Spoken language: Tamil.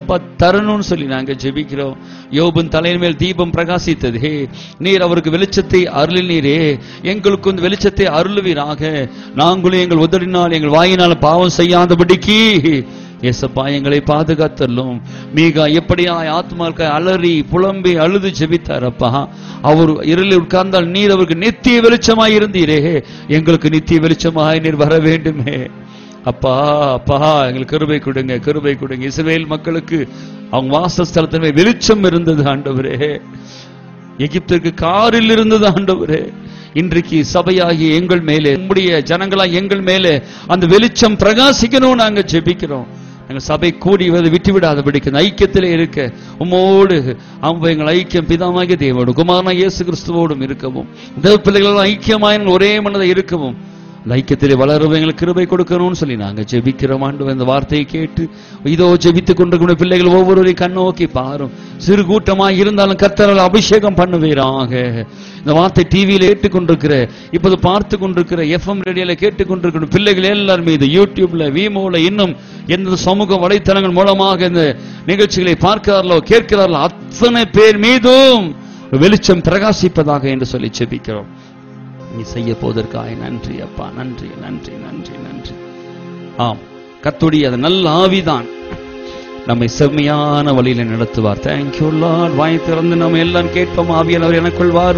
ஏசப்பா தரணும்னு சொல்லி நாங்க ஜெபிக்கிறோம் யோபின் தலையின் மேல் தீபம் பிரகாசித்ததே நீர் அவருக்கு வெளிச்சத்தை அருளினீரே எங்களுக்கு இந்த வெளிச்சத்தை அருளுவீராக நாங்களும் எங்கள் உதறினால் எங்கள் வாயினால் பாவம் செய்யாதபடிக்கு ஏசப்பா எங்களை பாதுகாத்தல்லும் மீகா எப்படியாய் ஆத்மாக்கள் அலறி புலம்பி அழுது ஜெபித்தாரப்பா அவர் இருளில் உட்கார்ந்தால் நீர் அவருக்கு நித்திய வெளிச்சமாய் இருந்தீரே எங்களுக்கு நித்திய வெளிச்சமாய் நீர் வர வேண்டுமே அப்பா அப்பா எங்களுக்கு கிருபை கொடுங்க கிருபை கொடுங்க இஸ்ரவேல் மக்களுக்கு அவங்க வாசஸ்தலத்தின் மேல் வெளிச்சம் இருந்தது ஆண்டவரே எகிப்திற்கு காரில் இருந்தது ஆண்டவரே இன்றைக்கு சபையாகி எங்கள் மேலே நம்முடைய ஜனங்களா எங்கள் மேலே அந்த வெளிச்சம் பிரகாசிக்கணும் நாங்க ஜெபிக்கிறோம் எங்கள் சபை கூடி வந்து விட்டு விடாதபடிக்கு இந்த ஐக்கியத்திலே இருக்க உம்மோடு அவங்க எங்கள் ஐக்கியம் பிதாமாகிய தேவோடு குமாரனா இயேசு கிறிஸ்துவோடும் இருக்கவும் தேவ பிள்ளைகள் ஐக்கியமாய் எங்கள் ஒரே மனதை இருக்கவும் அந்த ஐக்கியத்திலே வளரவும் எங்களுக்கு கிருபை கொடுக்கணும்னு சொல்லி நாங்க ஜெபிக்கிறோம் ஆண்டு இந்த வார்த்தையை கேட்டு இதோ ஜெபித்துக் கொண்டிருக்கிற பிள்ளைகள் ஒவ்வொருவரையும் கண்ணோக்கி பாரும் சிறு கூட்டமாய் இருந்தாலும் கர்த்தரால் அபிஷேகம் பண்ணுவீராக இந்த வார்த்தை டிவியில ஏற்றுக்கொண்டிருக்கிற இப்போது பார்த்து கொண்டிருக்கிற எஃப்எம் ரேடியோல கேட்டுக்கொண்டிருக்கிற பிள்ளைகள் எல்லாரும் மீது யூடியூப்ல வீமோல இன்னும் எந்த சமூக வலைத்தளங்கள் மூலமாக இந்த நிகழ்ச்சிகளை பார்க்கிறார்களோ கேட்கிறார்களோ அத்தனை பேர் மீதும் வெளிச்சம் பிரகாசிப்பதாக என்று சொல்லி ஜெபிக்கிறோம் நீ செய்ய போவதற்காக நன்றி அப்பா நன்றி நன்றி நன்றி நன்றி ஆம் கத்துடைய அது நல்ல ஆவிதான் நம்மை செம்மையான வழியில நடத்துவார் தேங்க்யூ லார்ட் வாய் திறந்து நம்ம எல்லாம் கேட்போம் ஆவியானவர் எனக்குள் வாரும்